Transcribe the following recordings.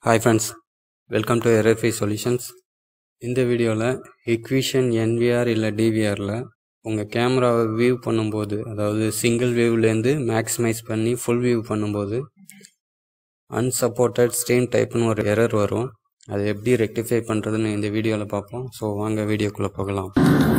hi friends welcome to RFI solutions இந்த வீடியோவில் எக்விஷன் NVR இல்லை டிவிஆரில் உங்கள் கேமராவை வியூ பண்ணும்போது அதாவது சிங்கிள் வியூவிலேருந்து மேக்ஸிமைஸ் பண்ணி ஃபுல் வியூ பண்ணும்போது அன்சப்போர்ட்டட் ஸ்ட்ரீம் டைப்னு ஒரு எரர் வரும் அதை எப்படி ரெக்டிஃபை பண்ணுறதுன்னு இந்த வீடியோவில் பார்ப்போம் ஸோ வாங்க வீடியோக்குள்ளே போகலாம்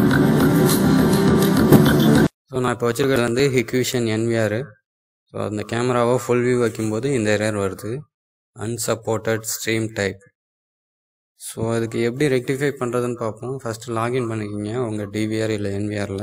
ஸோ நான் இப்போ வச்சுருக்கிறது வந்து ஹிக்விஷன் என்விஆர் ஸோ அந்த கேமராவை ஃபுல் வியூ வைக்கும்போது இந்த எரர் வருது unsupported stream type ஸோ அதுக்கு எப்படி ரெக்டிஃபை பண்ணுறதுன்னு பார்ப்போம் ஃபஸ்ட்டு லாகின் பண்ணிக்கிங்க உங்கள் டிவிஆர் இல்லை என்விஆரில்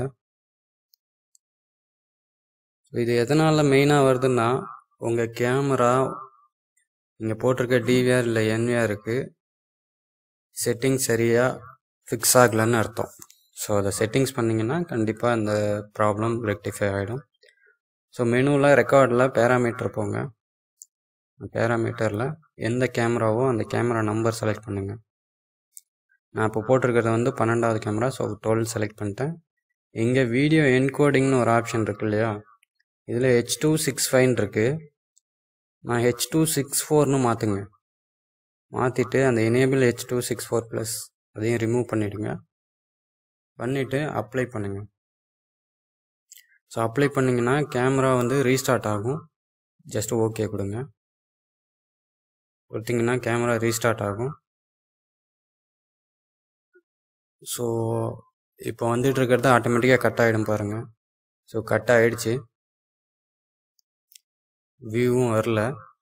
ஸோ இது எதனால் மெயினாக வருதுன்னா உங்கள் கேமரா நீங்கள் போட்டிருக்க டிவிஆர் இல்லை என்விஆருக்கு செட்டிங் சரியாக ஃபிக்ஸ் ஆகலைன்னு அர்த்தம் ஸோ அதை செட்டிங்ஸ் பண்ணிங்கன்னா கண்டிப்பாக இந்த ப்ராப்ளம் ரெக்டிஃபை ஆகிடும் ஸோ மெனுவில் ரெக்கார்டில் பேராமீட்டர் போங்க பேராமீட்டரில் எந்த கேமராவோ அந்த கேமரா நம்பர் செலக்ட் பண்ணுங்கள் நான் இப்போ போட்டிருக்கிறது வந்து பன்னெண்டாவது கேமரா ஸோ டுவெல் செலக்ட் பண்ணிட்டேன் இங்கே வீடியோ என்கோடிங்னு ஒரு ஆப்ஷன் இருக்கு இல்லையா இதில் ஹெச் டூ சிக்ஸ் ஃபைன் இருக்குது நான் ஹெச் டூ சிக்ஸ் ஃபோர்னு மாற்றுங்க மாற்றிட்டு அந்த enable H two six four plus அதையும் ரிமூவ் பண்ணிவிடுங்க பண்ணிவிட்டு அப்ளை பண்ணுங்கள் ஸோ அப்ளை பண்ணிங்கன்னா கேமரா வந்து ரீஸ்டார்ட் ஆகும் ஜஸ்ட் ஓகே கொடுங்க கொடுத்தீங்கன்னா கேமரா ரீஸ்டார்ட் ஆகும் ஸோ இப்போ வந்துட்டு இருக்கிறது ஆட்டோமேட்டிக்காக கட் ஆகிடும் பாருங்கள் ஸோ கட் ஆகிடுச்சு வியூவும் வரல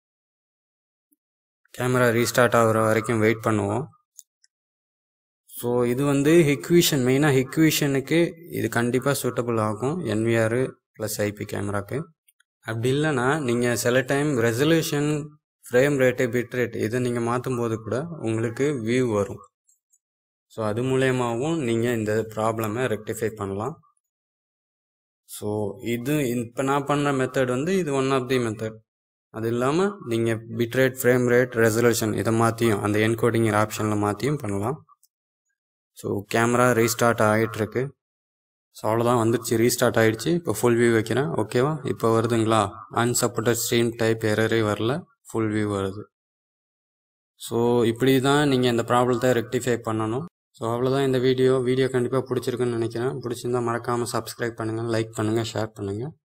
கேமரா ரீஸ்டார்ட் ஆகிற வரைக்கும் வெயிட் பண்ணுவோம் ஸோ இது வந்து ஹிக்விஷன் மெயினாக ஹிக்விஷனுக்கு இது கண்டிப்பாக சூட்டபுள் ஆகும் என்விஆர் ப்ளஸ் ஐபி கேமராக்கு அப்படி இல்லைன்னா நீங்கள் சில time resolution frame rate bit rate இதை நீங்கள் மாற்றும் போது கூட உங்களுக்கு வியூ வரும் ஸோ அது மூலயமாவும் நீங்கள் இந்த ப்ராப்ளமை ரெக்டிஃபை பண்ணலாம் ஸோ இது இப்போ நான் பண்ணுற மெத்தட் வந்து இது ஒன் ஆஃப் தி மெத்தட் அது இல்லாமல் நீங்கள் bit rate frame rate resolution இதை மாற்றியும் அந்த என்கோடிங்கிற ஆப்ஷனில் மாற்றியும் பண்ணலாம் ஸோ கேமரா ரீஸ்டார்ட் ஆகிட்டுருக்கு ஸோ அவ்வளோதான் வந்துடுச்சு ரீஸ்டார்ட் ஆகிடுச்சு இப்போ ஃபுல் வியூ வைக்கிறேன் ஓகேவா இப்போ வருதுங்களா அன்சப்போர்ட்டட் ஸ்ட்ரீம் டைப் எரரே வரல ஃபுல் வியூ வருது ஸோ இப்படி தான் நீங்கள் இந்த ப்ராப்ளத்தை ரெக்டிஃபை பண்ணணும் ஸோ அவ்வளோதான் இந்த வீடியோ வீடியோ கண்டிப்பாக பிடிச்சிருக்குன்னு நினைக்கிறேன் பிடிச்சிருந்தா மறக்காமல் சப்ஸ்கிரைப் பண்ணுங்கள் லைக் பண்ணுங்கள் ஷேர் பண்ணுங்கள்